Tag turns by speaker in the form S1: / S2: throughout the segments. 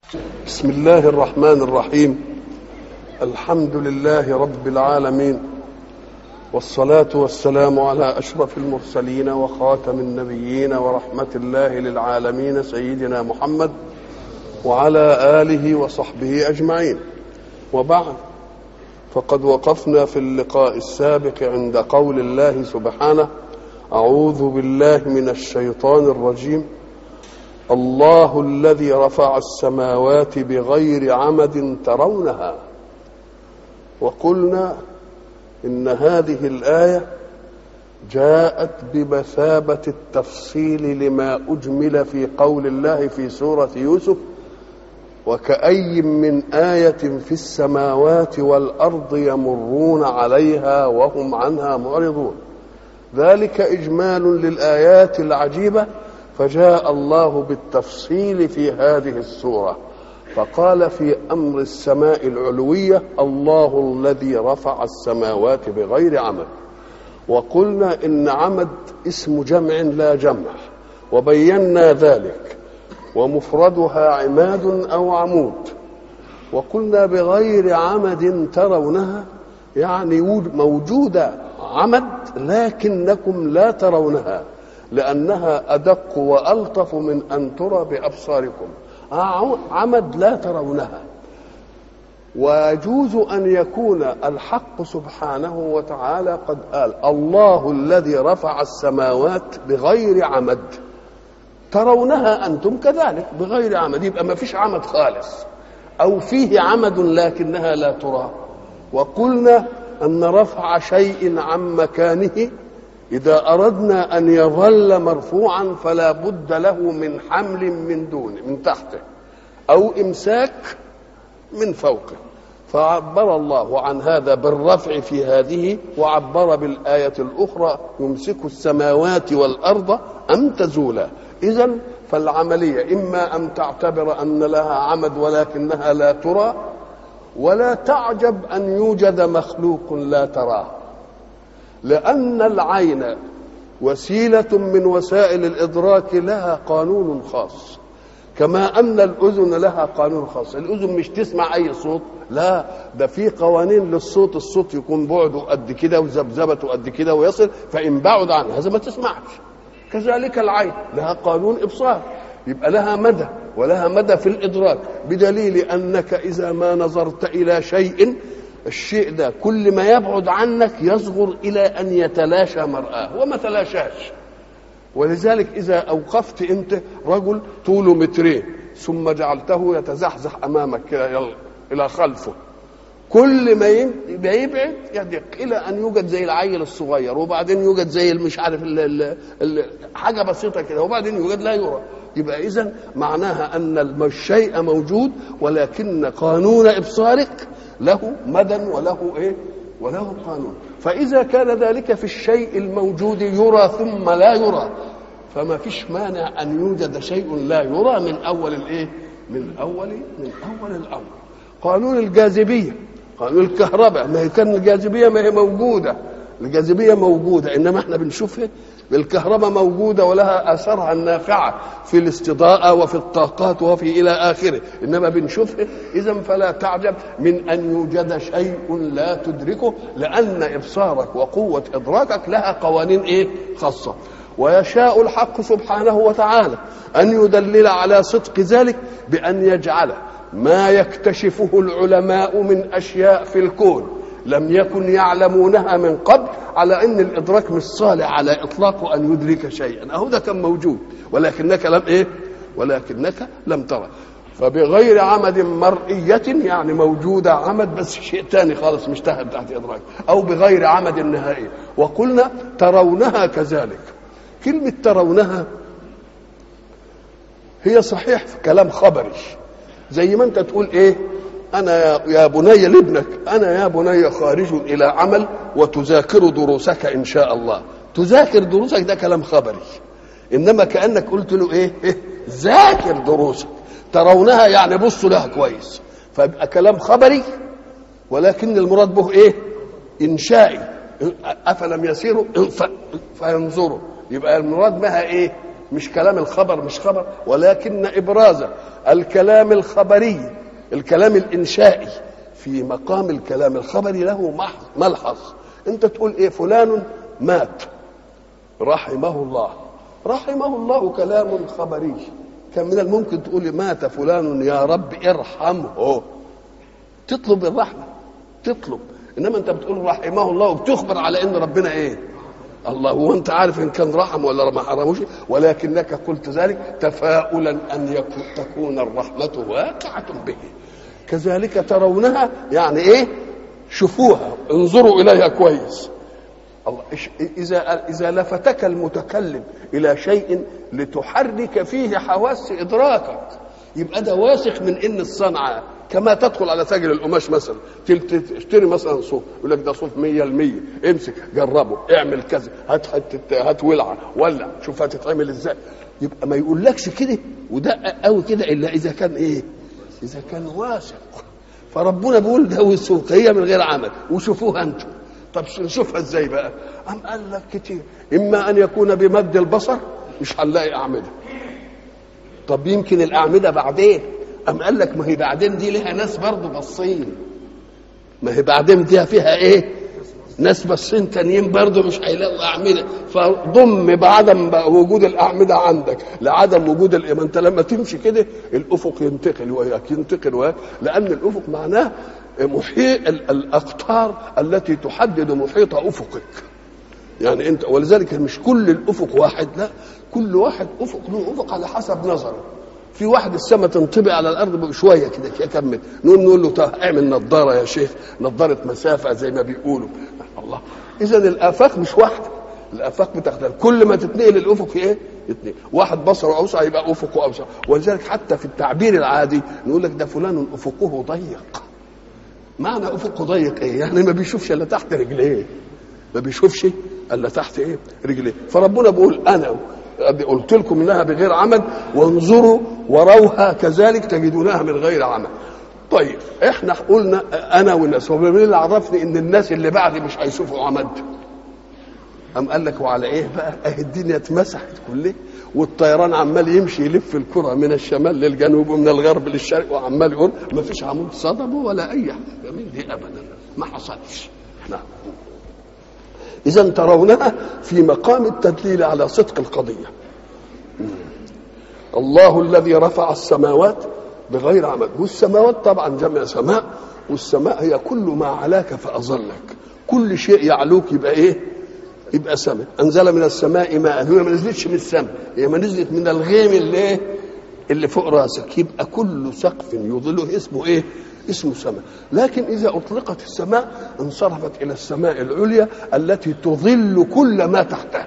S1: بسم الله الرحمن الرحيم الحمد لله رب العالمين والصلاة والسلام على أشرف المرسلين وخاتم النبيين ورحمة الله للعالمين سيدنا محمد وعلى آله وصحبه أجمعين وبعد فقد وقفنا في اللقاء السابق عند قول الله سبحانه أعوذ بالله من الشيطان الرجيم الله الذي رفع السماوات بغير عمد ترونها وقلنا ان هذه الايه جاءت بمثابه التفصيل لما اجمل في قول الله في سوره يوسف وكأي من آية في السماوات والأرض يمرون عليها وهم عنها معرضون ذلك إجمال للآيات العجيبة فجاء الله بالتفصيل في هذه السورة فقال في أمر السماء العلوية الله الذي رفع السماوات بغير عمد وقلنا إن عمد اسم جمع لا جمع وبينا ذلك ومفردها عماد أو عمود وقلنا بغير عمد ترونها يعني موجودة عمد لكنكم لا ترونها لأنها أدق وألطف من أن ترى بأبصاركم عمد لا ترونها ويجوز أن يكون الحق سبحانه وتعالى قد قال الله الذي رفع السماوات بغير عمد ترونها أنتم كذلك بغير عمد يبقى ما فيش عمد خالص أو فيه عمد لكنها لا ترى وقلنا أن رفع شيء عن مكانه إذا أردنا أن يظل مرفوعا فلا بد له من حمل من دونه من تحته أو إمساك من فوقه فعبر الله عن هذا بالرفع في هذه وعبر بالآية الأخرى يمسك السماوات والأرض أن تزولا إذا فالعملية إما أن تعتبر أن لها عمد ولكنها لا ترى ولا تعجب أن يوجد مخلوق لا تراه لأن العين وسيلة من وسائل الإدراك لها قانون خاص كما أن الأذن لها قانون خاص الأذن مش تسمع أي صوت لا ده في قوانين للصوت الصوت يكون بعده قد كده وذبذبته قد كده ويصل فإن بعد عن هذا ما تسمعش كذلك العين لها قانون إبصار يبقى لها مدى ولها مدى في الإدراك بدليل أنك إذا ما نظرت إلى شيء الشيء ده كل ما يبعد عنك يصغر الى ان يتلاشى مرآه وما تلاشاش ولذلك اذا اوقفت انت رجل طوله مترين ثم جعلته يتزحزح امامك كده الى خلفه كل ما يبعد يدق الى ان يوجد زي العيل الصغير وبعدين يوجد زي مش عارف ال ال ال حاجه بسيطه كده وبعدين يوجد لا يرى يبقى اذا معناها ان الشيء موجود ولكن قانون ابصارك له مدى وله ايه وله قانون فاذا كان ذلك في الشيء الموجود يرى ثم لا يرى فما فيش مانع ان يوجد شيء لا يرى من اول الايه من اول من اول الامر قانون الجاذبيه قانون الكهرباء ما هي كان الجاذبيه ما هي موجوده الجاذبيه موجوده انما احنا بنشوفها الكهرباء موجوده ولها اثارها النافعه في الاستضاءه وفي الطاقات وفي الى اخره انما بنشوفها اذا فلا تعجب من ان يوجد شيء لا تدركه لان ابصارك وقوه ادراكك لها قوانين ايه خاصه ويشاء الحق سبحانه وتعالى ان يدلل على صدق ذلك بان يجعل ما يكتشفه العلماء من اشياء في الكون لم يكن يعلمونها من قبل على ان الادراك مش صالح على اطلاقه ان يدرك شيئا اهو ده كان موجود ولكنك لم ايه ولكنك لم ترى فبغير عمد مرئية يعني موجودة عمد بس شيء تاني خالص مش تحت تحت إدراك أو بغير عمد نهائي وقلنا ترونها كذلك كلمة ترونها هي صحيح في كلام خبري زي ما أنت تقول إيه أنا يا بني لابنك أنا يا بني خارج إلى عمل وتذاكر دروسك إن شاء الله تذاكر دروسك ده كلام خبري إنما كأنك قلت له إيه, إيه؟ ذاكر دروسك ترونها يعني بصوا لها كويس فيبقى كلام خبري ولكن المراد به إيه إنشائي أفلم يسيروا فينظروا يبقى المراد بها إيه مش كلام الخبر مش خبر ولكن ابراز الكلام الخبري الكلام الانشائي في مقام الكلام الخبري له ملحظ انت تقول ايه فلان مات رحمه الله رحمه الله كلام خبري كان من الممكن تقول مات فلان يا رب ارحمه تطلب الرحمه تطلب انما انت بتقول رحمه الله وبتخبر على ان ربنا ايه الله هو انت عارف ان كان رحم ولا ما حرموش ولكنك قلت ذلك تفاؤلا ان يكون تكون الرحمه واقعه به كذلك ترونها يعني ايه شوفوها انظروا اليها كويس الله اذا اذا لفتك المتكلم الى شيء لتحرك فيه حواس ادراكك يبقى ده واثق من ان الصنعه كما تدخل على تاجر القماش مثلا تشتري مثلا صوف يقول لك ده صوف 100% امسك جربه اعمل كذا هات حته هات ولعه ولع شوف هتتعمل ازاي يبقى ما يقولكش كده ودقق قوي كده الا اذا كان ايه؟ اذا كان واثق فربنا بيقول ده والسوق هي من غير عمل وشوفوها انتم طب نشوفها ازاي بقى؟ أم قال لك كتير اما ان يكون بمد البصر مش هنلاقي اعمده طب يمكن الاعمده بعدين أم قال لك ما هي بعدين دي لها ناس برضه باصين ما هي بعدين دي فيها ايه ناس باصين تانيين برضه مش هيلاقوا اعمده فضم بعدم وجود الاعمده عندك لعدم وجود ما انت لما تمشي كده الافق ينتقل وياك ينتقل وياك لان الافق معناه محيط الاقطار التي تحدد محيط افقك يعني انت ولذلك مش كل الافق واحد لا كل واحد افق له افق على حسب نظره في واحد السماء تنطبق على الارض شويه كده كمل نقول نقول له اعمل نظاره يا شيخ نظاره مسافه زي ما بيقولوا الله اذا الافاق مش واحده الافاق بتختلف كل ما تتنقل الافق ايه يتنقل واحد بصره اوسع يبقى افقه اوسع ولذلك حتى في التعبير العادي نقول لك ده فلان افقه ضيق معنى افقه ضيق ايه يعني ما بيشوفش الا تحت رجليه ما بيشوفش الا تحت ايه رجليه فربنا بيقول انا قلت لكم انها بغير عمد وانظروا وروها كذلك تجدونها من غير عمد طيب احنا قلنا انا والناس هو مين اللي عرفني ان الناس اللي بعدي مش هيشوفوا عمد قام قال لك وعلى ايه بقى اهي الدنيا اتمسحت كلها والطيران عمال يمشي يلف الكرة من الشمال للجنوب ومن الغرب للشرق وعمال يقول ما فيش عمود صدمه ولا اي حاجه من دي ابدا ما حصلش نعم إذا ترونها في مقام التدليل على صدق القضية الله الذي رفع السماوات بغير عمد والسماوات طبعا جمع سماء والسماء هي كل ما علاك فأظلك كل شيء يعلوك يبقى ايه يبقى سماء انزل من السماء ماء هي ما نزلتش من السماء هي ما نزلت من الغيم اللي اللي فوق راسك يبقى كل سقف يظله اسمه ايه اسمه سماء لكن إذا أطلقت السماء انصرفت إلى السماء العليا التي تظل كل ما تحتها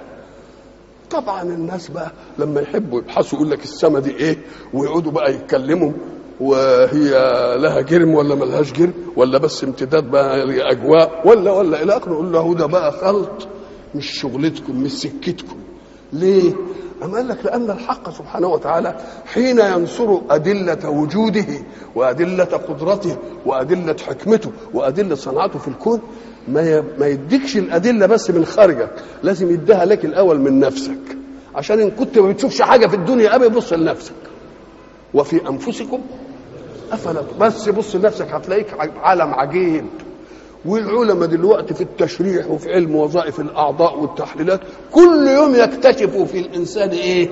S1: طبعا الناس بقى لما يحبوا يبحثوا يقول لك السماء دي ايه ويقعدوا بقى يتكلموا وهي لها جرم ولا ملهاش جرم ولا بس امتداد بقى اجواء ولا ولا الى اخره نقول له ده بقى خلط مش شغلتكم مش سكتكم ليه؟ أم قال لك لأن الحق سبحانه وتعالى حين ينصر أدلة وجوده وأدلة قدرته وأدلة حكمته وأدلة صنعته في الكون ما ما يديكش الأدلة بس من خارجك لازم يديها لك الأول من نفسك عشان إن كنت ما بتشوفش حاجة في الدنيا أبي بص لنفسك وفي أنفسكم أفلا بس بص لنفسك هتلاقيك عالم عجيب والعلماء دلوقتي في التشريح وفي علم وظائف الاعضاء والتحليلات كل يوم يكتشفوا في الانسان ايه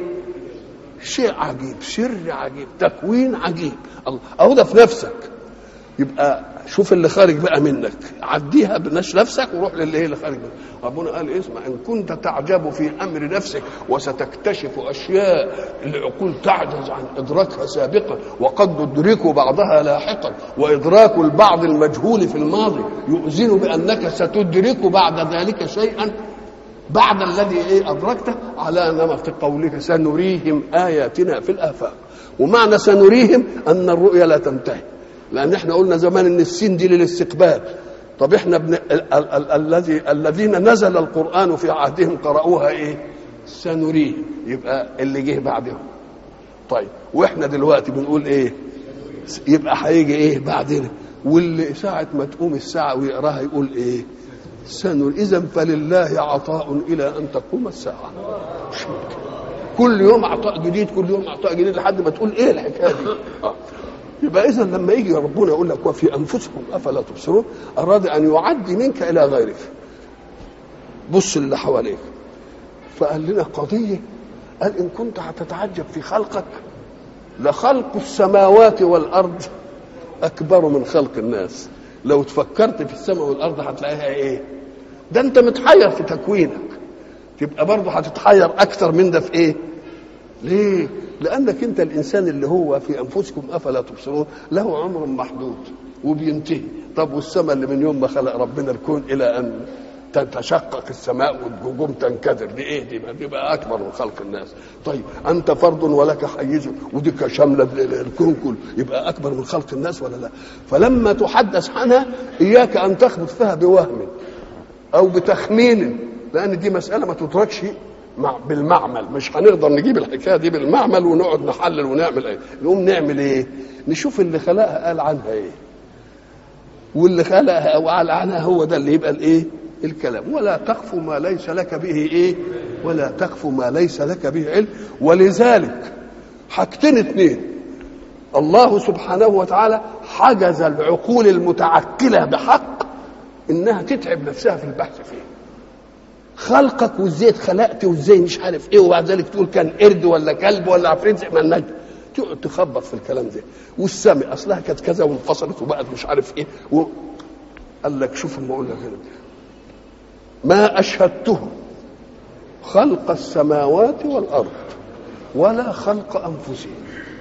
S1: شيء عجيب سر عجيب تكوين عجيب الله اهو ده في نفسك يبقى شوف اللي خارج بقى منك عديها بنش نفسك وروح للي هي اللي خارج منك ربنا قال اسمع ان كنت تعجب في امر نفسك وستكتشف اشياء العقول تعجز عن ادراكها سابقا وقد تدرك بعضها لاحقا وادراك البعض المجهول في الماضي يؤذن بانك ستدرك بعد ذلك شيئا بعد الذي ايه ادركته على نمط قولك سنريهم اياتنا في الافاق ومعنى سنريهم ان الرؤيا لا تنتهي لان احنا قلنا زمان ان السين دي للاستقبال طب احنا ابن ال- ال- ال- الذي الذين نزل القران في عهدهم قرأوها ايه سنريهم يبقى اللي جه بعدهم طيب واحنا دلوقتي بنقول ايه يبقى هيجي ايه بعدنا واللي ساعة ما تقوم الساعة ويقراها يقول ايه سنر اذا فلله عطاء الى ان تقوم الساعة مش ممكن كل يوم عطاء جديد كل يوم عطاء جديد لحد ما تقول ايه الحكايه دي آه. يبقى اذا لما يجي ربنا يقول لك وفي انفسكم افلا تبصرون اراد ان يعدي منك الى غيرك بص اللي حواليك فقال لنا قضيه قال ان كنت هتتعجب في خلقك لخلق السماوات والارض اكبر من خلق الناس لو تفكرت في السماء والارض هتلاقيها ايه ده انت متحير في تكوينك تبقى برضه هتتحير اكتر من ده في ايه ليه لانك انت الانسان اللي هو في انفسكم افلا تبصرون له عمر محدود وبينتهي طب والسماء اللي من يوم ما خلق ربنا الكون الى ان تتشقق السماء والنجوم تنكدر دي ايه دي ما دي بقى اكبر من خلق الناس طيب انت فرد ولك حيز ودي شامله الكون كله يبقى اكبر من خلق الناس ولا لا فلما تحدث عنها اياك ان تخبط فيها بوهم او بتخمين لان دي مساله ما تدركش مع بالمعمل مش هنقدر نجيب الحكايه دي بالمعمل ونقعد نحلل ونعمل ايه نقوم نعمل ايه نشوف اللي خلقها قال عنها ايه واللي خلقها وقال عنها هو ده اللي يبقى الايه الكلام ولا تقف ما ليس لك به ايه ولا تقف ما ليس لك به علم ولذلك حاجتين اتنين الله سبحانه وتعالى حجز العقول المتعكله بحق انها تتعب نفسها في البحث فيه خلقك وازاي اتخلقت وازاي مش عارف ايه وبعد ذلك تقول كان قرد ولا كلب ولا عفريت زي ما النجم تقعد تخبط في الكلام ده والسمع اصلها كانت كذا وانفصلت وبقت مش عارف ايه و... قال لك شوف ما اقول لك هنا ما اشهدتهم خلق السماوات والارض ولا خلق انفسهم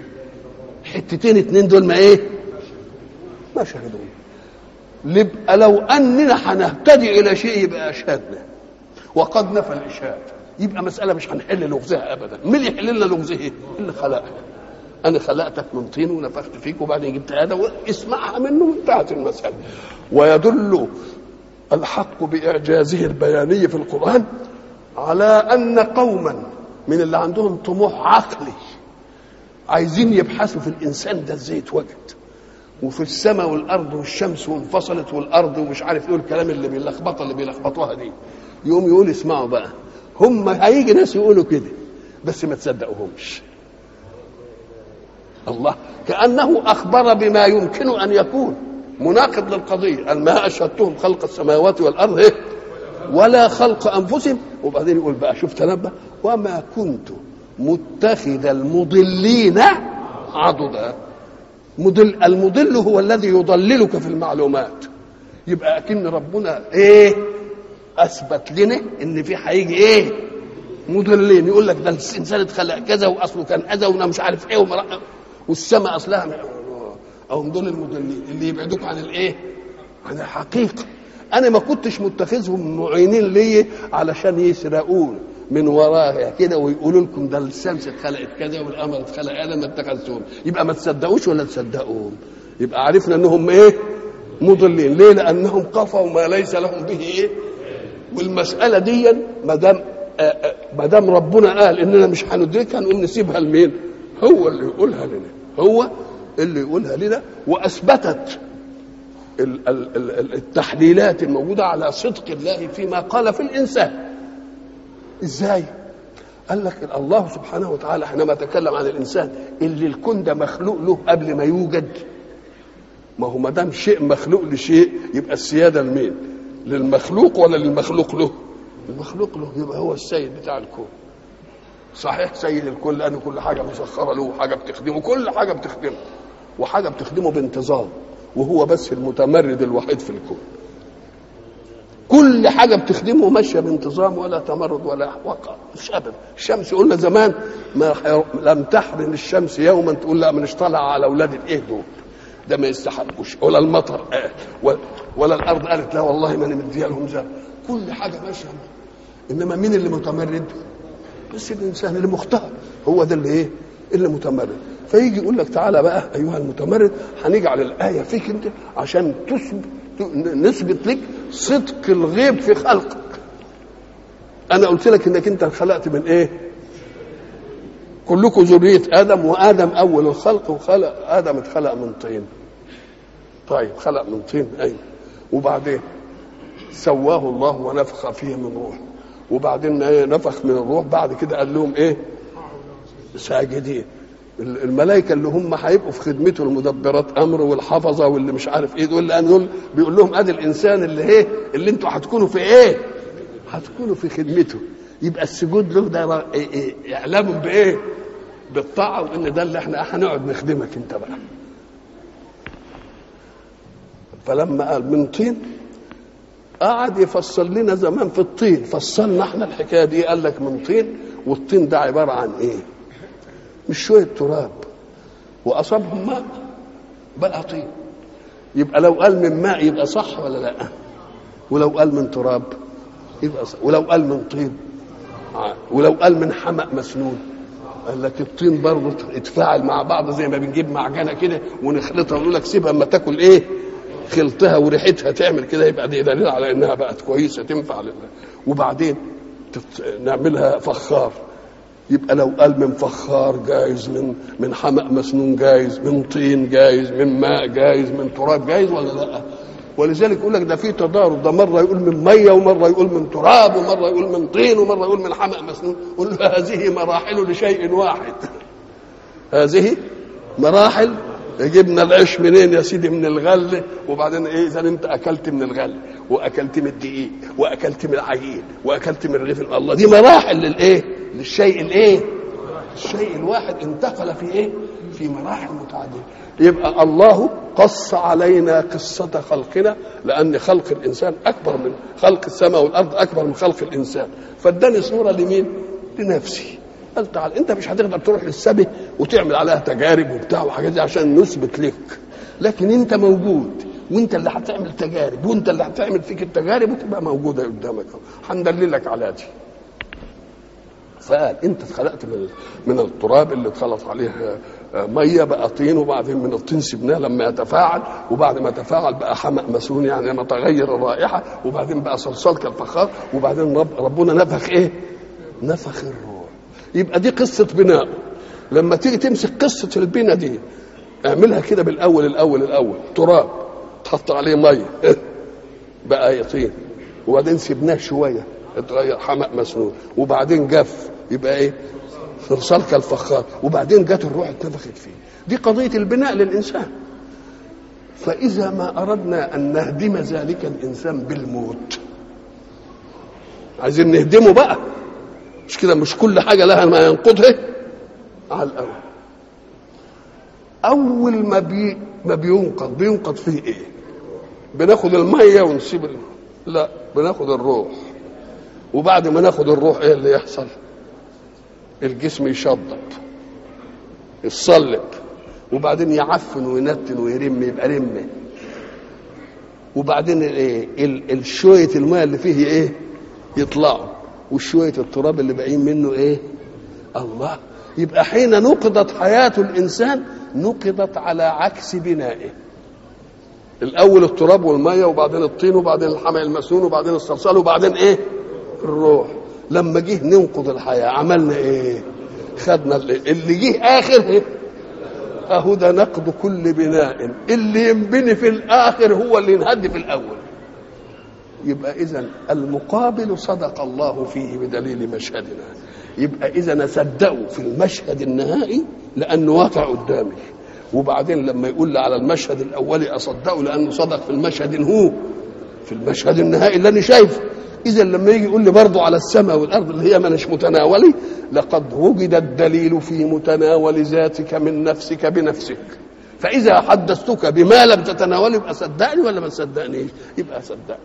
S1: حتتين اتنين دول ما ايه ما شهدوا يبقى لو اننا هنهتدي الى شيء يبقى اشهدنا وقد نفى الاشهاد يبقى مساله مش هنحل لغزها ابدا مين اللي يحل لنا لغزها اللي خلقها انا خلقتك من طين ونفخت فيك وبعدين جبت هذا واسمعها منه وانتهت المساله ويدل الحق باعجازه البياني في القران على ان قوما من اللي عندهم طموح عقلي عايزين يبحثوا في الانسان ده ازاي اتوجد وفي السماء والارض والشمس وانفصلت والارض ومش عارف ايه الكلام اللي بيلخبطها اللي بيلخبطوها دي يقوم يقول اسمعوا بقى هم هيجي ناس يقولوا كده بس ما تصدقوهمش الله كانه اخبر بما يمكن ان يكون مناقض للقضيه قال ما اشهدتهم خلق السماوات والارض إيه؟ ولا خلق انفسهم وبعدين يقول بقى شوف تنبه وما كنت متخذ المضلين عضدا مضل المضل هو الذي يضللك في المعلومات يبقى اكن ربنا ايه اثبت لنا ان في هيجي ايه مضلين يقول لك ده الانسان اتخلق كذا واصله كان اذى وانا مش عارف ايه ومرأة والسماء اصلها او دول المضلين اللي يبعدوك عن الايه عن الحقيقه انا ما كنتش متخذهم معينين لي علشان يسرقون من وراها كده ويقولوا لكم ده الشمس اتخلقت كذا والقمر اتخلق انا ما اتخذتهم يبقى ما تصدقوش ولا تصدقوهم يبقى عرفنا انهم ايه مضلين ليه لانهم قفوا ما ليس لهم به ايه والمساله دي ما دام ما دام ربنا قال اننا مش هندركها نقوم نسيبها لمين هو اللي يقولها لنا هو اللي يقولها لنا واثبتت التحليلات الموجوده على صدق الله فيما قال في الانسان ازاي قال لك الله سبحانه وتعالى حينما تكلم عن الانسان اللي الكون ده مخلوق له قبل ما يوجد ما هو ما دام شيء مخلوق لشيء يبقى السياده لمين للمخلوق ولا للمخلوق له المخلوق له يبقى هو السيد بتاع الكون صحيح سيد الكل لان كل حاجه مسخره له وحاجه بتخدمه كل حاجه بتخدمه وحاجه بتخدمه بانتظام وهو بس المتمرد الوحيد في الكون كل حاجه بتخدمه ماشيه بانتظام ولا تمرد ولا وقع مش ابدا الشمس قلنا زمان ما لم تحرم الشمس يوما تقول لا مش طالع على اولاد الايه دول ده ما يستحقوش ولا المطر قال ولا الارض قالت لا والله ما انا مديها لهم زرع كل حاجه ماشيه انما مين اللي متمرد بس الانسان اللي مختار هو ده اللي ايه اللي متمرد فيجي يقول لك تعالى بقى ايها المتمرد هنجعل الايه فيك انت عشان تثبت نثبت لك صدق الغيب في خلقك انا قلت لك انك انت خلقت من ايه كلكم ذريه ادم وادم اول الخلق وخلق ادم اتخلق من طين طيب خلق من طين ايوه وبعدين سواه الله ونفخ فيه من روح وبعدين ايه نفخ من الروح بعد كده قال لهم ايه ساجدين الملائكه اللي هم هيبقوا في خدمته المدبرات امر والحفظه واللي مش عارف ايه دول لان دول بيقول لهم ادي الانسان اللي ايه اللي انتوا هتكونوا في ايه؟ هتكونوا في خدمته يبقى السجود له ده إيه إيه اعلام بايه؟ بالطاعه وان ده اللي احنا هنقعد نخدمك انت بقى. فلما قال من طين قعد يفصل لنا زمان في الطين فصلنا احنا الحكايه دي قال لك من طين والطين ده عباره عن ايه؟ مش شويه تراب واصابهم ماء بقى طين يبقى لو قال من ماء يبقى صح ولا لا؟ ولو قال من تراب يبقى صح ولو قال من طين ولو قال من حمأ مسنون قال لك الطين برضه اتفاعل مع بعض زي ما بنجيب معجنه كده ونخلطها ونقول لك سيبها اما تاكل ايه؟ خلطها وريحتها تعمل كده يبقى دي دليل على انها بقت كويسه تنفع لله وبعدين نعملها فخار يبقى لو قال من فخار جايز من من حمأ مسنون جايز من طين جايز من ماء جايز من تراب جايز ولا لا ولذلك يقول لك ده في تضارب ده مره يقول من ميه ومره يقول من تراب ومره يقول من طين ومره يقول من حمأ مسنون قل له هذه مراحل لشيء واحد هذه مراحل جبنا العيش منين يا سيدي من الغله وبعدين ايه اذا انت اكلت من الغله واكلت من الدقيق واكلت من العجين واكلت من رغيف الله دي مراحل للايه؟ للشيء الايه؟ الشيء الواحد انتقل في ايه؟ في مراحل متعدده يبقى الله قص علينا قصة خلقنا لأن خلق الإنسان أكبر من خلق السماء والأرض أكبر من خلق الإنسان فاداني صورة لمين؟ لنفسي قال تعال انت مش هتقدر تروح للسبي وتعمل عليها تجارب وبتاع وحاجات دي عشان نثبت لك لكن انت موجود وانت اللي هتعمل تجارب وانت اللي هتعمل فيك التجارب وتبقى موجوده قدامك هندللك على دي فقال انت اتخلقت من من التراب اللي اتخلط عليه ميه بقى طين وبعدين من الطين سبناه لما يتفاعل وبعد ما تفاعل بقى حمأ مسنون يعني لما تغير الرائحه وبعدين بقى صلصال كالفخار وبعدين رب ربنا نفخ ايه؟ نفخ الروح يبقى دي قصه بناء لما تيجي تمسك قصه البناء دي اعملها كده بالاول الاول الاول تراب تحط عليه ميه بقى يطين وبعدين سيبناه شويه اتغير حمأ مسنون وبعدين جف يبقى ايه صلصال كالفخار وبعدين جت الروح اتنفخت فيه دي قضيه البناء للانسان فاذا ما اردنا ان نهدم ذلك الانسان بالموت عايزين نهدمه بقى مش كده مش كل حاجه لها ما ينقضها على الاول اول ما بي ما بينقض بينقض فيه ايه بناخد الميه ونسيب ال... لا بناخد الروح وبعد ما ناخد الروح ايه اللي يحصل الجسم يشضب يتصلب وبعدين يعفن وينتن ويرم يبقى رمه وبعدين الايه الشويه الميه اللي فيه ايه يطلعوا وشويه التراب اللي باقيين منه ايه الله يبقى حين نقضت حياه الانسان نقضت على عكس بنائه الاول التراب والميه وبعدين الطين وبعدين الحمى المسنون وبعدين الصلصال وبعدين ايه الروح لما جه ننقض الحياه عملنا ايه خدنا اللي جه اخر إيه؟ اهو ده نقض كل بناء اللي ينبني في الاخر هو اللي ينهد في الاول يبقى اذا المقابل صدق الله فيه بدليل مشهدنا يبقى اذا نصدقه في المشهد النهائي لانه واقع قدامي وبعدين لما يقول لي على المشهد الاولي اصدقه لانه صدق في المشهد هو في المشهد النهائي اللي انا شايفه اذا لما يجي يقول لي برضه على السماء والارض اللي هي مش متناولي لقد وجد الدليل في متناول ذاتك من نفسك بنفسك فاذا حدثتك بما لم تتناوله يبقى صدقني ولا ما تصدقنيش يبقى صدقني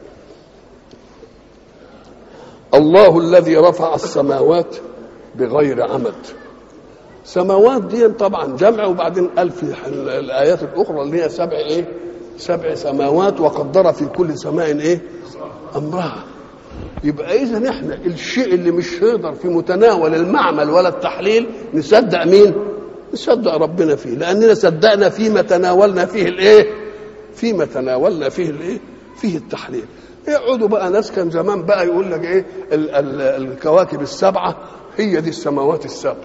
S1: الله الذي رفع السماوات بغير عمد سماوات دي طبعا جمع وبعدين قال في الايات الاخرى اللي هي سبع ايه سبع سماوات وقدر في كل سماء ايه امرها يبقى اذا احنا الشيء اللي مش هيقدر في متناول المعمل ولا التحليل نصدق مين نصدق ربنا فيه لاننا صدقنا فيما تناولنا فيه الايه فيما تناولنا فيه الايه فيه التحليل يقعدوا بقى ناس كان زمان بقى يقول لك ايه ال ال الكواكب السبعه هي دي السماوات السبع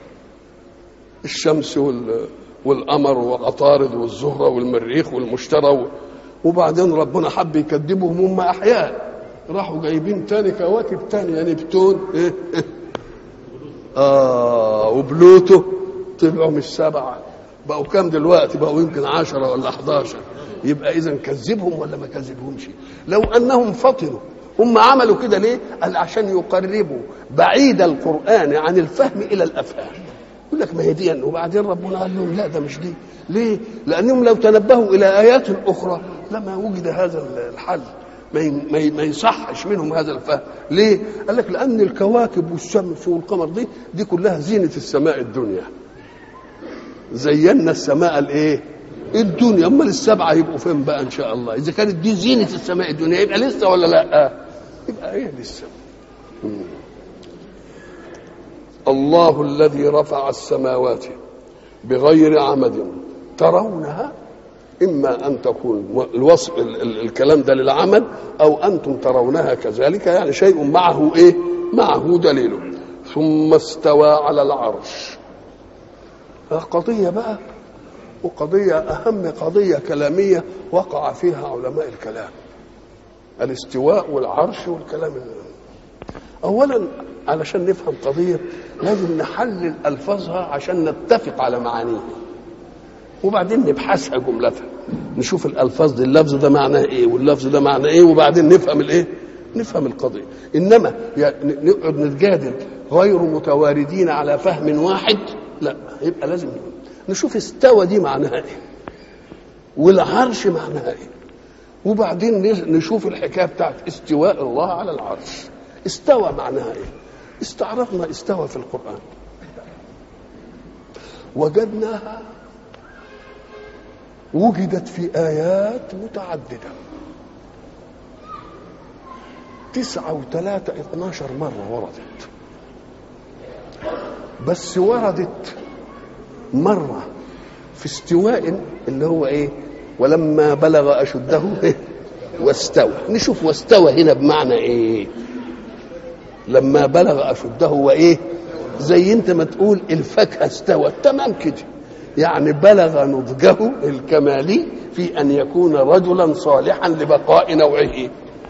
S1: الشمس وال والقمر والعطارد والزهره والمريخ والمشتري وبعدين ربنا حب يكذبهم هم احياء راحوا جايبين تاني كواكب تانية نبتون إيه؟ آه وبلوتو طلعوا مش سبعه بقوا كام دلوقتي بقوا يمكن عشرة ولا 11 يبقى اذا كذبهم ولا ما كذبهمش لو انهم فطنوا هم عملوا كده ليه قال عشان يقربوا بعيد القران عن الفهم الى الافهام يقول لك ما هي دي وبعدين ربنا قال لهم لا ده مش دي ليه لانهم لو تنبهوا الى ايات اخرى لما وجد هذا الحل ما ما ما يصحش منهم هذا الفهم ليه قال لك لان الكواكب والشمس والقمر دي دي كلها زينه السماء الدنيا زينا السماء الايه الدنيا امال السبعه يبقوا فين بقى ان شاء الله اذا كانت دي زينه السماء الدنيا يبقى لسه ولا لا يبقى هي لسه الله الذي رفع السماوات بغير عمد ترونها اما ان تكون الوصف ال- ال- الكلام ده للعمد او انتم ترونها كذلك يعني شيء معه ايه معه دليل ثم استوى على العرش قضيه بقى وقضيه اهم قضيه كلاميه وقع فيها علماء الكلام الاستواء والعرش والكلام اللي اولا علشان نفهم قضيه لازم نحلل الفاظها عشان نتفق على معانيها وبعدين نبحثها جملة نشوف الالفاظ دي اللفظ ده معناه ايه واللفظ ده معناه ايه وبعدين نفهم الايه نفهم القضيه انما يعني نقعد نتجادل غير متواردين على فهم واحد لا يبقى لازم نشوف استوى دي معناها ايه والعرش معناها ايه وبعدين نشوف الحكايه بتاعت استواء الله على العرش استوى معناها ايه استعرضنا استوى في القران وجدناها وجدت في آيات متعددة تسعة وثلاثة اثناشر مرة وردت بس وردت مرة في استواء اللي هو ايه ولما بلغ أشده إيه؟ واستوى نشوف واستوى هنا بمعنى ايه لما بلغ أشده وايه زي انت ما تقول الفاكهة استوت تمام كده يعني بلغ نضجه الكمالي في ان يكون رجلا صالحا لبقاء نوعه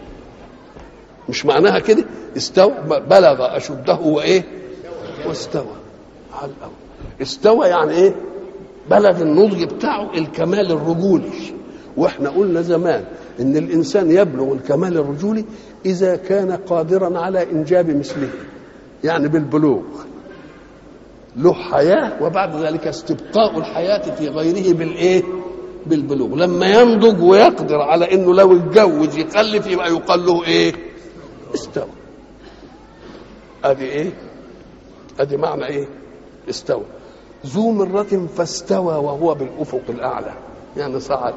S1: مش معناها كده استوى بلغ اشده وايه واستوى على الاول استوى يعني ايه بلغ النضج بتاعه الكمال الرجولي واحنا قلنا زمان ان الانسان يبلغ الكمال الرجولي اذا كان قادرا على انجاب مثله يعني بالبلوغ له حياة وبعد ذلك استبقاء الحياة في غيره بالإيه؟ بالبلوغ لما ينضج ويقدر على انه لو اتجوز يخلف يبقى يقال له ايه استوى ادي ايه ادي معنى ايه استوى ذو مرة فاستوى وهو بالافق الاعلى يعني صعد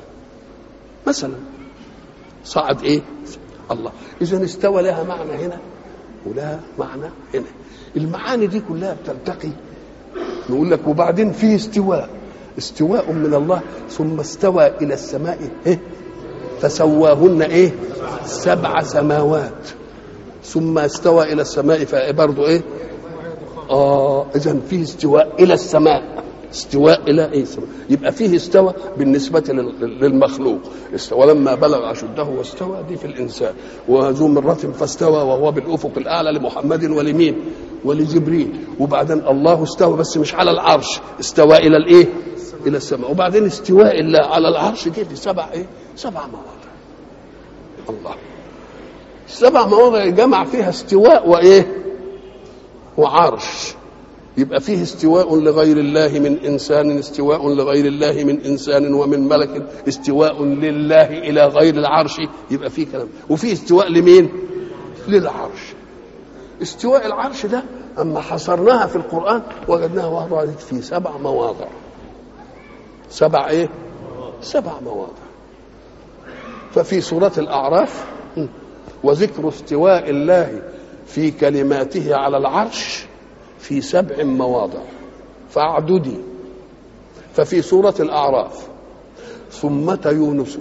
S1: مثلا صعد ايه الله اذا استوى لها معنى هنا ولها معنى هنا المعاني دي كلها بتلتقي نقول لك وبعدين في استواء استواء من الله ثم استوى الى السماء إيه؟ فسواهن ايه سبع سماوات ثم استوى الى السماء فبرضه ايه اه اذا فيه استواء الى السماء استواء الى ايه السماء يبقى فيه استوى بالنسبه للمخلوق استوى لما بلغ اشده واستوى دي في الانسان وذو مره فاستوى وهو بالافق الاعلى لمحمد ولمين ولجبريل وبعدين الله استوى بس مش على العرش استوى الى الايه الى السماء وبعدين استواء الله على العرش جه في سبع ايه سبع مواضع الله سبع مواضع جمع فيها استواء وايه وعرش يبقى فيه استواء لغير الله من انسان استواء لغير الله من انسان ومن ملك استواء لله الى غير العرش يبقى فيه كلام وفيه استواء لمين للعرش استواء العرش ده اما حصرناها في القران وجدناها وردت في سبع مواضع سبع ايه سبع مواضع ففي سوره الاعراف وذكر استواء الله في كلماته على العرش في سبع مواضع فاعددي ففي سورة الأعراف ثمة يونس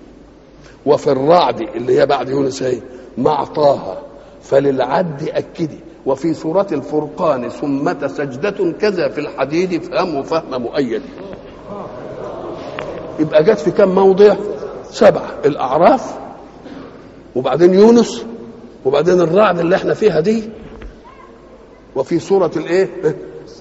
S1: وفي الرعد اللي هي بعد يونس هي مع طه فللعد أكدي وفي سورة الفرقان ثمة سجدة كذا في الحديد فهم فهم مؤيد يبقى جت في كم موضع سبعة الأعراف وبعدين يونس وبعدين الرعد اللي احنا فيها دي وفي سورة الايه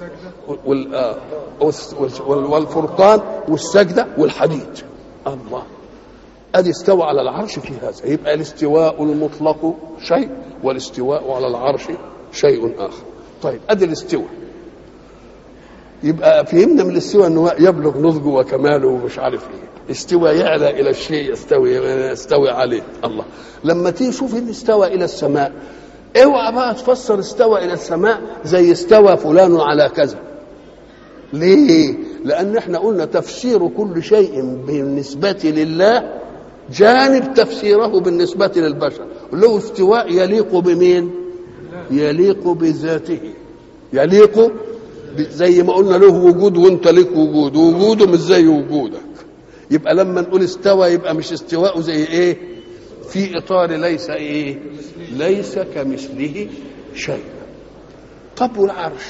S1: وال آه، والس- والس- وال- والفرقان والسجده والحديد الله ادي استوى على العرش في هذا يبقى الاستواء المطلق شيء والاستواء على العرش شيء اخر طيب ادي الاستواء يبقى فهمنا من الاستواء انه يبلغ نضجه وكماله ومش عارف ايه استوى يعلى الى الشيء يستوي يستوي عليه الله لما تيجي تشوف ان استوى الى السماء اوعى بقى تفسر استوى الى السماء زي استوى فلان على كذا ليه لان احنا قلنا تفسير كل شيء بالنسبه لله جانب تفسيره بالنسبه للبشر له استواء يليق بمين يليق بذاته يليق ب- زي ما قلنا له وجود وانت ليك وجود وجوده مش زي وجودك يبقى لما نقول استوى يبقى مش استواءه زي ايه في اطار ليس ايه ليس كمثله شيء طب والعرش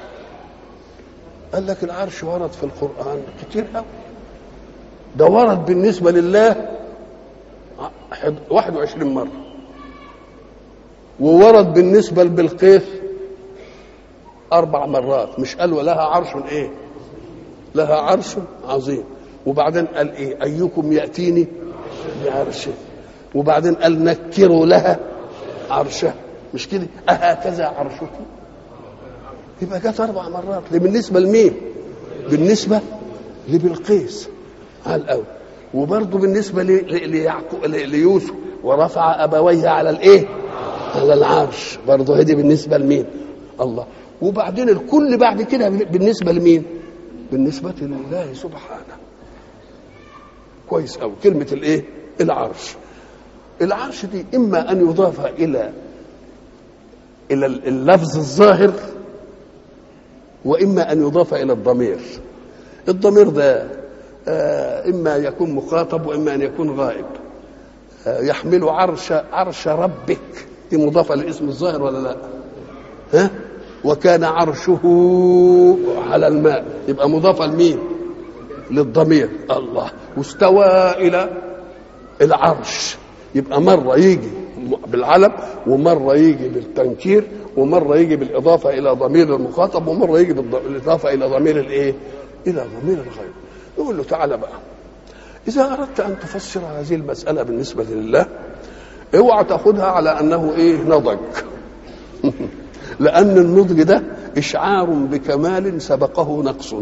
S1: قال لك العرش ورد في القرآن كتير قوي ده ورد بالنسبة لله ع- حد- 21 مرة وورد بالنسبة لبلقيس أربع مرات مش قال ولها عرش إيه لها عرش عظيم وبعدين قال إيه أيكم يأتيني بعرشه وبعدين قال نكروا لها عرشها مش كده أهكذا عرشك يبقى جت أربع مرات دي بالنسبة لمين بالنسبة لبلقيس على الأول وبرضه بالنسبة ل- ل- ليعقوب ل- ليوسف ورفع أبويه على الإيه على العرش برضه هدي بالنسبة لمين الله وبعدين الكل بعد كده بالنسبة لمين بالنسبة لله سبحانه كويس أوي كلمة الإيه العرش العرش دي إما أن يضاف إلى إلى اللفظ الظاهر وإما أن يضاف إلى الضمير الضمير ده آه، إما يكون مخاطب وإما أن يكون غائب آه، يحمل عرش عرش ربك دي مضافة للاسم الظاهر ولا لا ها وكان عرشه على الماء يبقى مضافة لمين للضمير الله واستوى إلى العرش يبقى مرة يجي بالعلم ومرة يجي بالتنكير ومرة يجي بالإضافة إلى ضمير المخاطب ومرة يجي بالض- بالإضافة إلى ضمير الإيه؟ إلى ضمير الغيب يقول له تعالى بقى إذا أردت أن تفسر هذه المسألة بالنسبة لله اوعى تاخدها على أنه إيه نضج لأن النضج ده إشعار بكمال سبقه نقص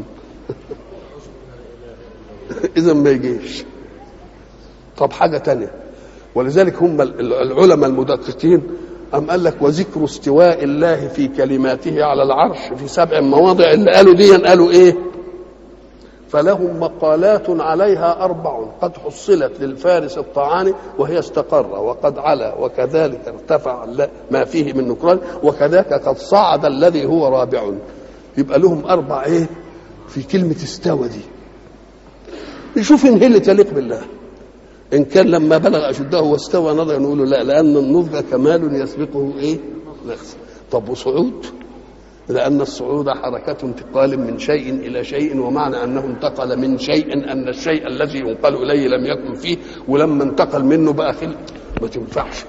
S1: إذا ما يجيش طب حاجة تانية ولذلك هم ال- العلماء المدققين أم قال لك وذكر استواء الله في كلماته على العرش في سبع مواضع اللي قالوا دي قالوا إيه فلهم مقالات عليها أربع قد حصلت للفارس الطعان وهي استقر وقد علا وكذلك ارتفع الل- ما فيه من نكران وكذاك قد صعد الذي هو رابع يبقى لهم أربع إيه في كلمة استوى دي نشوف إن هي اللي تليق بالله إن كان لما بلغ أشده واستوى نضج نقول له لا لأن النضج كمال يسبقه إيه نقص طب وصعود لأن الصعود حركة انتقال من شيء إلى شيء ومعنى أنه انتقل من شيء أن الشيء الذي ينقل إليه لم يكن فيه ولما انتقل منه بقى خلق ما تنفعش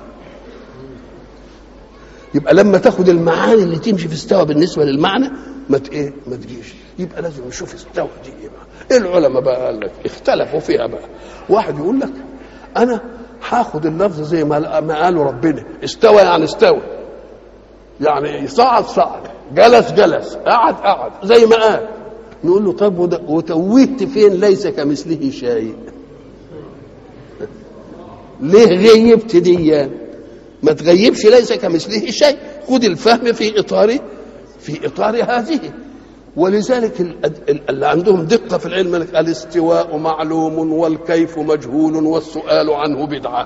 S1: يبقى لما تاخد المعاني اللي تمشي في استوى بالنسبة للمعنى ما ت- ايه ما تجيش يبقى لازم نشوف استوى دي ايه بقى العلماء بقى قال لك اختلفوا فيها بقى واحد يقول لك انا هاخد اللفظ زي ما ما قالوا ربنا استوى يعني استوى يعني صعد صعد جلس جلس قعد قعد زي ما قال نقول له طب وده- وتوهت فين ليس كمثله شيء ليه غيبت دي ما تغيبش ليس كمثله شيء خد الفهم في اطار في اطار هذه ولذلك ال- ال- اللي عندهم دقه في العلم لك الاستواء معلوم والكيف مجهول والسؤال عنه بدعه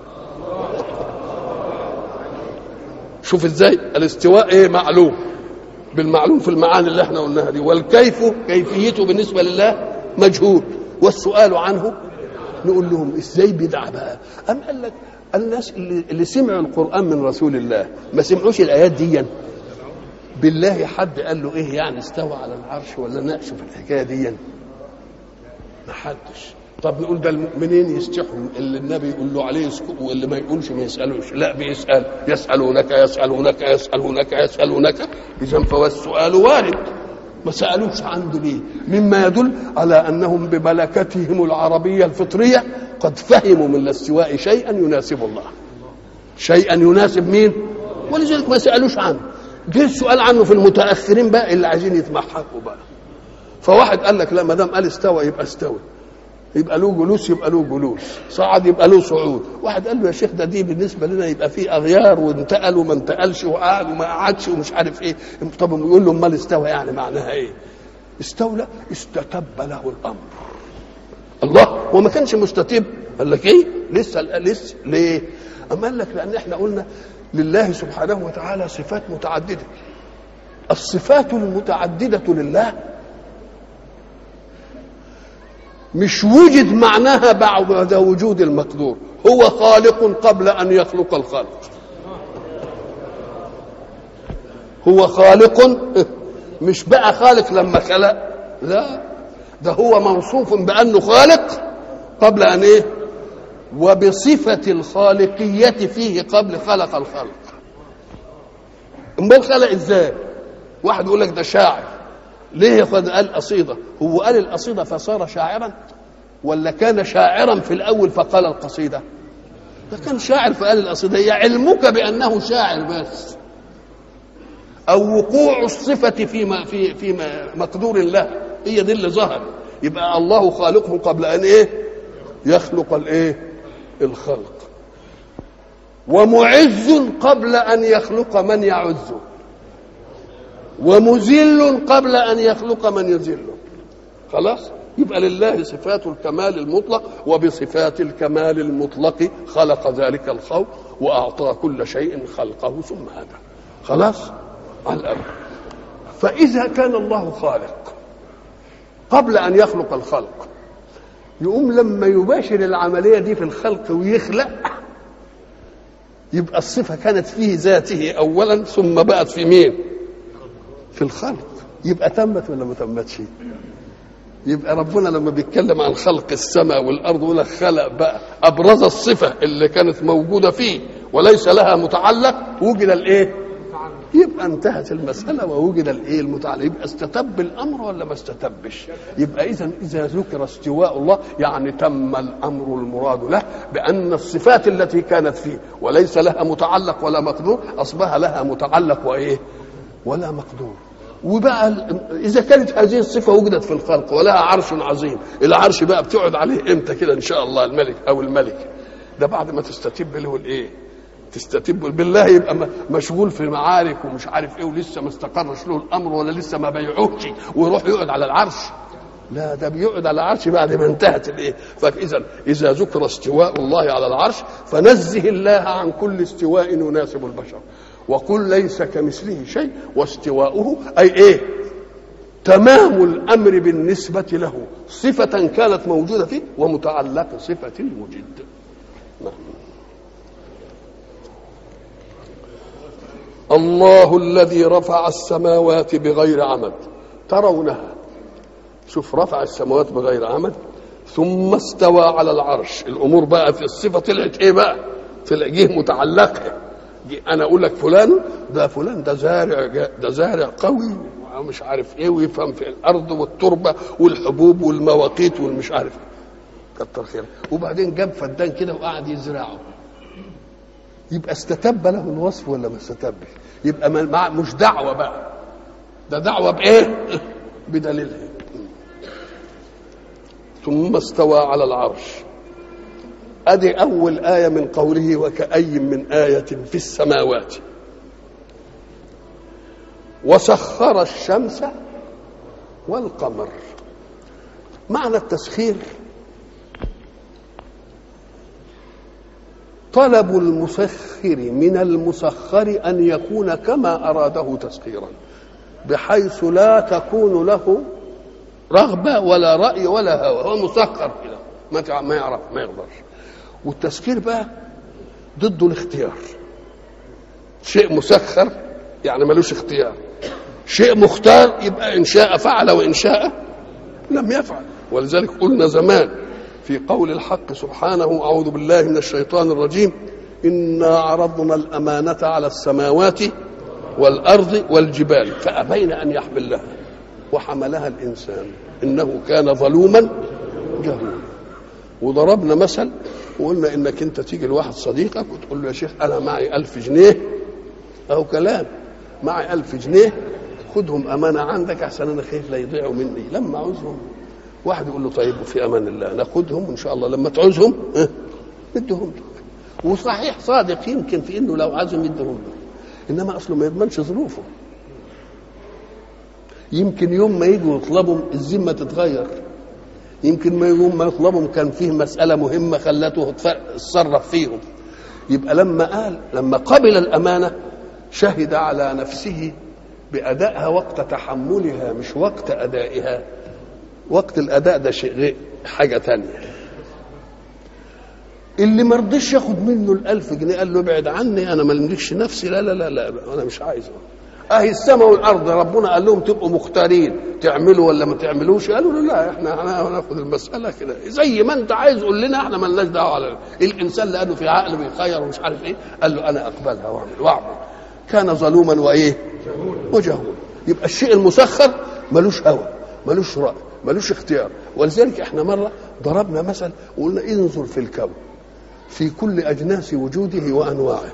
S1: شوف ازاي الاستواء ايه معلوم بالمعلوم في المعاني اللي احنا قلناها دي والكيف كيفيته بالنسبه لله مجهول والسؤال عنه نقول لهم ازاي بدعه بقى ام قال لك الناس اللي, اللي سمعوا القران من رسول الله ما سمعوش الايات دي بالله حد قال له ايه يعني استوى على العرش ولا ناقشه في الحكايه دي ما حدش طب نقول ده المؤمنين يستحوا اللي النبي يقول له عليه يسكت واللي ما يقولش ما يسالوش لا بيسال يسالونك يسالونك يسالونك يسالونك اذا فهو السؤال وارد ما سالوش عنده ليه مما يدل على انهم بملكتهم العربيه الفطريه قد فهموا من الاستواء شيئا يناسب الله شيئا يناسب مين ولذلك ما سالوش عنه جه السؤال عنه في المتاخرين بقى اللي عايزين يتمحكوا بقى فواحد قال لك لا ما دام قال استوى يبقى استوى يبقى له جلوس يبقى له جلوس صعد يبقى له صعود واحد قال له يا شيخ ده دي بالنسبه لنا يبقى فيه اغيار وانتقل وما انتقلش وقعد وما قعدش ومش عارف ايه طب يقول له امال استوى يعني معناها ايه استولى استتب له الامر الله هو ما كانش مستتب قال لك ايه لسه لسه ليه اما قال لك لان احنا قلنا لله سبحانه وتعالى صفات متعدده الصفات المتعدده لله مش وجد معناها بعد وجود المقدور هو خالق قبل ان يخلق الخلق هو خالق مش بقى خالق لما خلق لا ده هو موصوف بانه خالق قبل ان ايه وبصفة الخالقية فيه قبل خلق الخلق امال خلق ازاي واحد يقول لك ده شاعر ليه قد قال قصيدة هو قال القصيدة فصار شاعرا ولا كان شاعرا في الأول فقال القصيدة ده كان شاعر فقال القصيدة هي علمك بأنه شاعر بس أو وقوع الصفة في في في مقدور الله هي دي اللي ظهر يبقى الله خالقه قبل أن إيه يخلق الإيه الخلق ومعز قبل أن يخلق من يعزه ومذل قبل ان يخلق من يذله خلاص يبقى لله صفات الكمال المطلق وبصفات الكمال المطلق خلق ذلك الخلق واعطى كل شيء خلقه ثم هذا خلاص على الأمر فاذا كان الله خالق قبل ان يخلق الخلق يقوم لما يباشر العمليه دي في الخلق ويخلق يبقى الصفه كانت فيه ذاته اولا ثم بقت في مين في الخلق يبقى تمت ولا ما تمتش يبقى ربنا لما بيتكلم عن خلق السماء والارض يقول لك خلق بقى ابرز الصفه اللي كانت موجوده فيه وليس لها متعلق وجد الايه يبقى انتهت المسألة ووجد الإيه المتعلق يبقى استتب الأمر ولا ما استتبش يبقى إذا إذا ذكر استواء الله يعني تم الأمر المراد له بأن الصفات التي كانت فيه وليس لها متعلق ولا مقدور أصبح لها متعلق وإيه ولا مقدور وبقى اذا كانت هذه الصفه وجدت في الخلق ولها عرش عظيم العرش بقى بتقعد عليه امتى كده ان شاء الله الملك او الملك ده بعد ما تستتب له الايه تستتب بالله يبقى مشغول في معارك ومش عارف ايه ولسه ما استقرش له الامر ولا لسه ما بيعوهش ويروح يقعد على العرش لا ده بيقعد على العرش بعد ما انتهت الايه فاذا اذا ذكر استواء الله على العرش فنزه الله عن كل استواء يناسب البشر وقل ليس كمثله شيء واستواؤه اي ايه تمام الامر بالنسبه له صفه كانت موجوده فيه ومتعلق صفه وجد نعم. الله الذي رفع السماوات بغير عمد ترونها شوف رفع السماوات بغير عمد ثم استوى على العرش الامور بقى في الصفه طلعت ايه بقى طلع جه متعلقه انا اقول لك فلان ده فلان ده زارع ده زارع قوي ومش عارف ايه ويفهم في الارض والتربه والحبوب والمواقيت والمش عارف كتر خير وبعدين جاب فدان كده وقعد يزرعه يبقى استتب له الوصف ولا ما استتبش يبقى ما مش دعوه بقى ده دعوه بايه بدليلها ثم استوى على العرش ادي اول ايه من قوله وكأي من ايه في السماوات وسخر الشمس والقمر معنى التسخير طلب المسخر من المسخر ان يكون كما اراده تسخيرا بحيث لا تكون له رغبه ولا راي ولا هوى هو مسخر كده ما ما يعرف ما يقدرش والتسخير بقى ضده الاختيار شيء مسخر يعني ملوش اختيار شيء مختار يبقى ان شاء فعل وان شاء لم يفعل ولذلك قلنا زمان في قول الحق سبحانه اعوذ بالله من الشيطان الرجيم انا عرضنا الامانه على السماوات والارض والجبال فابين ان يحملنها وحملها الإنسان إنه كان ظلوما جهولا وضربنا مثل وقلنا إنك أنت تيجي لواحد صديقك وتقول له يا شيخ أنا معي ألف جنيه أو كلام معي ألف جنيه خدهم أمانة عندك أحسن أنا خايف لا يضيعوا مني لما عاوزهم واحد يقول له طيب وفي أمان الله ناخدهم إن شاء الله لما تعوزهم اه ندهم لك وصحيح صادق يمكن في إنه لو عايزهم يدهم له إنما أصله ما يضمنش ظروفه يمكن يوم ما يجوا يطلبوا الذمه تتغير يمكن ما يوم ما يطلبهم كان فيه مساله مهمه خلته يتصرف فيهم يبقى لما قال لما قبل الامانه شهد على نفسه بادائها وقت تحملها مش وقت ادائها وقت الاداء ده شيء حاجه تانية اللي ما رضيش ياخد منه الألف جنيه قال له ابعد عني انا ما لملكش نفسي لا لا لا لا انا مش عايزه اهي السماء والارض ربنا قال لهم تبقوا مختارين تعملوا ولا ما تعملوش قالوا له لا احنا هناخد المساله كده زي ما انت عايز قول لنا احنا مالناش دعوه على الانسان لانه في عقل بيخير ومش عارف ايه قال له انا اقبلها واعمل واعمل كان ظلوما وايه وجهولا يبقى الشيء المسخر ملوش هوى ملوش راي ملوش اختيار ولذلك احنا مره ضربنا مثل وقلنا انظر في الكون في كل اجناس وجوده وانواعه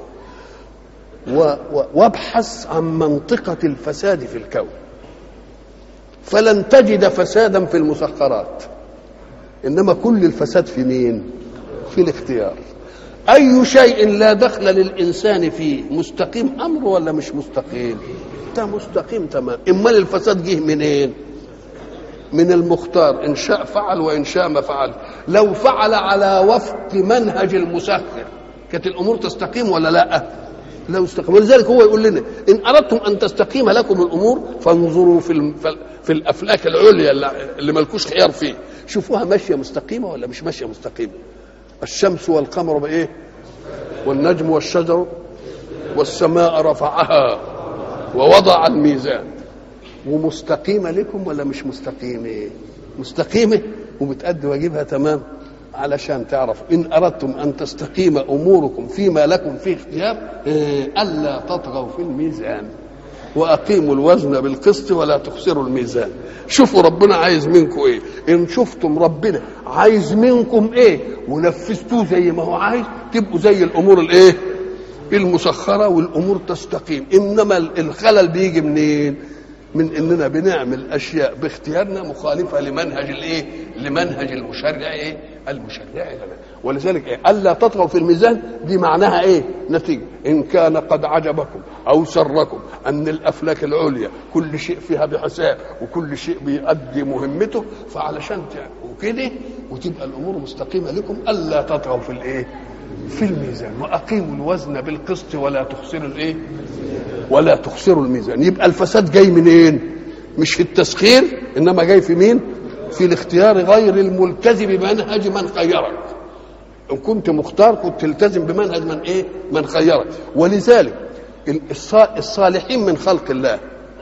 S1: وابحث عن منطقة الفساد في الكون فلن تجد فسادا في المسخرات إنما كل الفساد في مين في الاختيار أي شيء لا دخل للإنسان فيه مستقيم أمره ولا مش مستقيم ده مستقيم تمام امال الفساد جه منين من المختار ان شاء فعل وان شاء ما فعل لو فعل على وفق منهج المسخر كانت الامور تستقيم ولا لا لو استقيم ولذلك هو يقول لنا ان اردتم ان تستقيم لكم الامور فانظروا في في الافلاك العليا اللي ملكوش خيار فيه شوفوها ماشيه مستقيمه ولا مش ماشيه مستقيمه الشمس والقمر بايه والنجم والشجر والسماء رفعها ووضع الميزان ومستقيمه لكم ولا مش مستقيمه مستقيمه وبتأدي واجبها تمام علشان تعرف ان اردتم ان تستقيم اموركم فيما لكم فيه اختيار الا تطغوا في الميزان واقيموا الوزن بالقسط ولا تخسروا الميزان شوفوا ربنا عايز منكم ايه ان شفتم ربنا عايز منكم ايه ونفذتوه زي ما هو عايز تبقوا زي الامور الايه المسخره والامور تستقيم انما الخلل بيجي منين من اننا بنعمل اشياء باختيارنا مخالفه لمنهج الايه لمنهج المشرع ايه المشرع لنا ولذلك إيه؟ الا تطغوا في الميزان دي معناها ايه نتيجه ان كان قد عجبكم او سركم ان الافلاك العليا كل شيء فيها بحساب وكل شيء بيؤدي مهمته فعلشان وكده وتبقى الامور مستقيمه لكم الا تطغوا في الايه في الميزان واقيموا الوزن بالقسط ولا تخسروا الايه ولا تخسروا الميزان يبقى الفساد جاي منين مش في التسخير انما جاي في مين في الاختيار غير الملتزم بمنهج من خيرك ان كنت مختار كنت تلتزم بمنهج من ايه من خيرك ولذلك الصالحين من خلق الله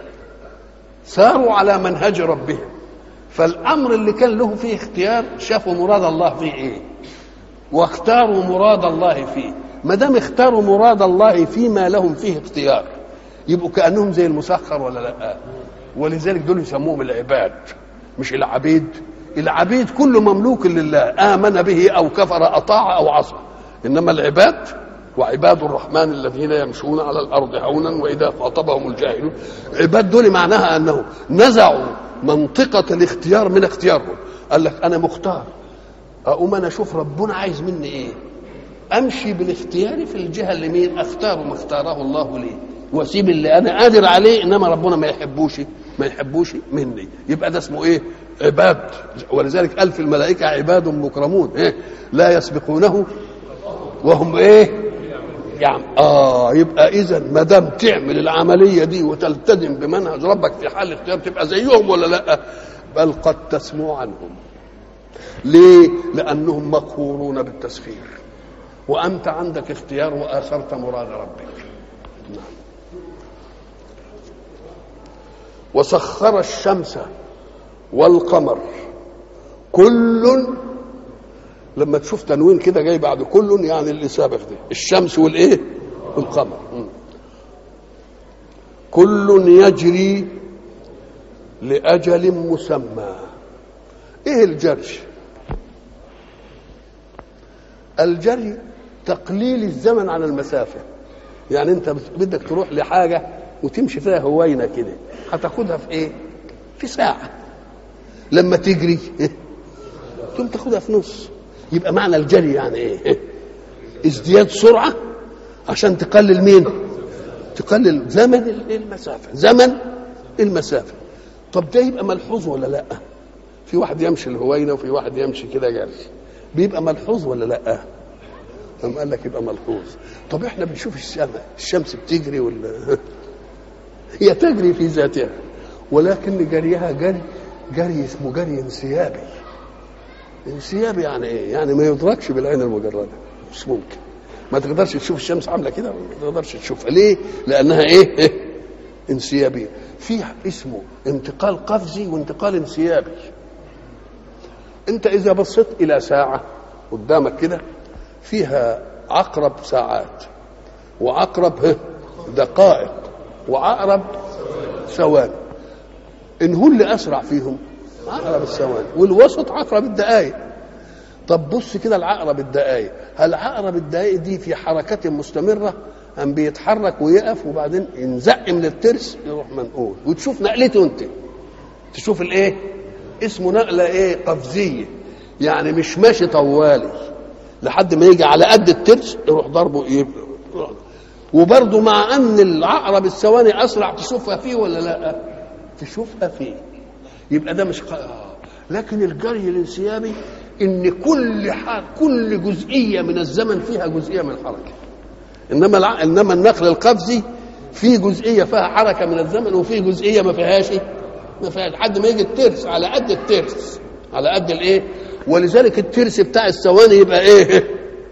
S1: ساروا على منهج ربهم فالامر اللي كان له فيه اختيار شافوا مراد الله فيه ايه واختاروا مراد الله فيه ما دام اختاروا مراد الله فيما لهم فيه اختيار يبقوا كانهم زي المسخر ولا لا ولذلك دول يسموهم العباد مش العبيد العبيد كل مملوك لله امن به او كفر اطاع او عصى انما العباد وعباد الرحمن الذين يمشون على الارض هونا واذا خاطبهم الجاهلون عباد دول معناها انهم نزعوا منطقه الاختيار من اختيارهم قال لك انا مختار اقوم انا اشوف ربنا عايز مني ايه امشي بالاختيار في الجهه اللي مين اختار ما اختاره الله لي واسيب اللي انا قادر عليه انما ربنا ما يحبوش ما يحبوش مني يبقى ده اسمه ايه عباد ولذلك الف الملائكه عباد مكرمون إيه؟ لا يسبقونه وهم ايه يعني اه يبقى اذا ما دام تعمل العمليه دي وتلتزم بمنهج ربك في حال الاختيار تبقى زيهم ولا لا بل قد تسمو عنهم ليه لانهم مقهورون بالتسخير وانت عندك اختيار واثرت مراد ربك نعم وسخر الشمس والقمر كل لما تشوف تنوين كده جاي بعد كل يعني اللي سابق ده الشمس والايه والقمر كل يجري لاجل مسمى ايه الجري الجري تقليل الزمن عن المسافه يعني انت بدك تروح لحاجه وتمشي فيها هوينه كده هتاخدها في ايه في ساعه لما تجري تقوم تاخدها في نص يبقى معنى الجري يعني ايه ازدياد سرعه عشان تقلل مين تقلل زمن المسافه زمن المسافه طب ده يبقى ملحوظ ولا لا في واحد يمشي الهوينه وفي واحد يمشي كده جري بيبقى ملحوظ ولا لا قام قال لك يبقى ملحوظ طب احنا بنشوف السماء الشمس بتجري ولا هي تجري في ذاتها ولكن جريها جري جري اسمه جري انسيابي انسيابي يعني ايه يعني ما يدركش بالعين المجرده مش ممكن ما تقدرش تشوف الشمس عامله كده ما تقدرش تشوفها ليه لانها ايه انسيابيه في اسمه انتقال قفزي وانتقال انسيابي انت اذا بصيت الى ساعه قدامك كده فيها عقرب ساعات وعقرب دقائق وعقرب ثواني ان هو اللي اسرع فيهم عقرب الثواني والوسط عقرب الدقائق طب بص كده العقرب الدقائق هل عقرب الدقائق دي في حركة مستمرة أم بيتحرك ويقف وبعدين ينزق من الترس يروح منقول وتشوف نقلته انت تشوف الايه اسمه نقلة ايه قفزية يعني مش ماشي طوالي لحد ما يجي على قد الترس يروح ضربه ايه وبرضه مع ان العقرب الثواني اسرع تشوفها فيه ولا لا تشوفها فيه يبقى ده مش لكن الجري الانسيابي ان كل حاجة كل جزئيه من الزمن فيها جزئيه من الحركه انما الع... انما النقل القفزي في جزئيه فيها حركه من الزمن وفي جزئيه ما فيهاش ما فيهاش لحد ما يجي الترس على قد الترس على قد الايه ولذلك الترس بتاع الثواني يبقى ايه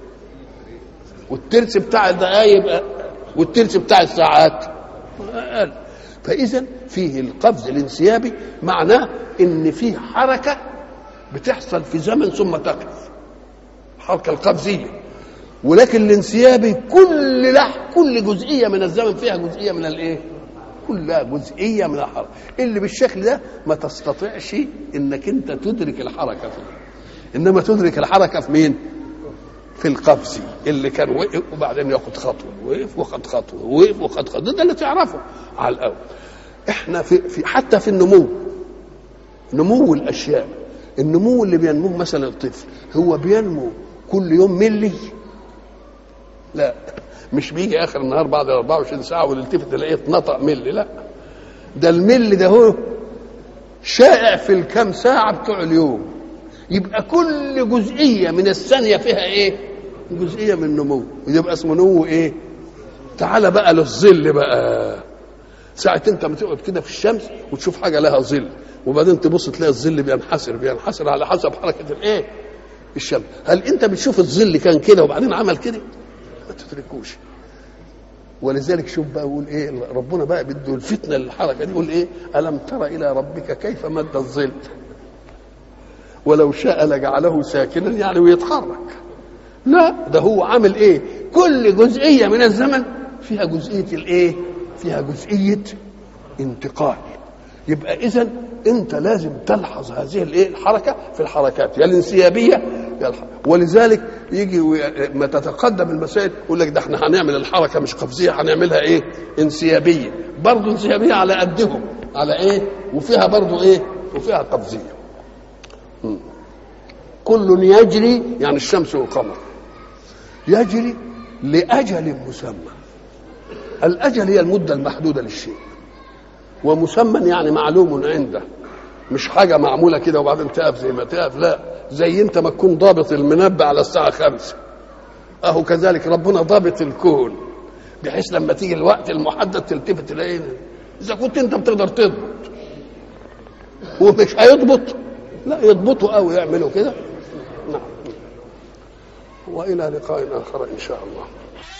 S1: والترس بتاع الدقايق يبقى والترس بتاع الساعات اقل فاذا فيه القفز الانسيابي معناه ان فيه حركه بتحصل في زمن ثم تقف الحركه القفزيه ولكن الانسيابي كل لح كل جزئيه من الزمن فيها جزئيه من الايه كلها جزئيه من الحركه اللي بالشكل ده ما تستطيعش انك انت تدرك الحركه فيه انما تدرك الحركه في مين في القفزي اللي كان وقف وبعدين ياخد خطوه وقف وخد خطوه وقف وخد خطوه ده اللي تعرفه على الاول احنا في, في حتى في النمو نمو الاشياء النمو اللي بينموه مثلا الطفل هو بينمو كل يوم ملي لا مش بيجي اخر النهار بعد 24 ساعه ويلتفت تلاقيه اتنطق ملي لا ده الملي ده هو شائع في الكام ساعه بتوع اليوم يبقى كل جزئيه من الثانيه فيها ايه جزئيه من النمو يبقى اسمه نمو ايه تعال بقى للظل بقى ساعة انت ما تقعد كده في الشمس وتشوف حاجة لها ظل وبعدين تبص تلاقي الظل بينحسر بينحسر على حسب حركة الايه؟ الشمس هل انت بتشوف الظل كان كده وبعدين عمل كده؟ ما تدركوش ولذلك شوف بقى يقول ايه ربنا بقى بده الفتنه للحركه دي يقول ايه الم تر الى ربك كيف مد الظل ولو شاء لجعله ساكنا يعني ويتحرك لا ده هو عامل ايه كل جزئيه من الزمن فيها جزئيه الايه فيها جزئيه انتقال يبقى اذا انت لازم تلحظ هذه الايه الحركه في الحركات يا الانسيابيه يا الحركة. ولذلك يجي ما تتقدم المسائل يقول لك ده احنا هنعمل الحركه مش قفزيه هنعملها ايه انسيابيه برضه انسيابيه على قدهم على ايه وفيها برضه ايه وفيها قفزيه كل يجري يعني الشمس والقمر يجري لاجل مسمى الاجل هي المده المحدوده للشيء ومسمى يعني معلوم عنده مش حاجه معموله كده وبعدين تقف زي ما تقف لا زي انت ما تكون ضابط المنبه على الساعه خمسة اهو كذلك ربنا ضابط الكون بحيث لما تيجي الوقت المحدد تلتفت تلاقيه اذا كنت انت بتقدر تضبط ومش هيضبط لا يضبطوا قوي يعملوا كده نعم والى لقاء اخر ان شاء الله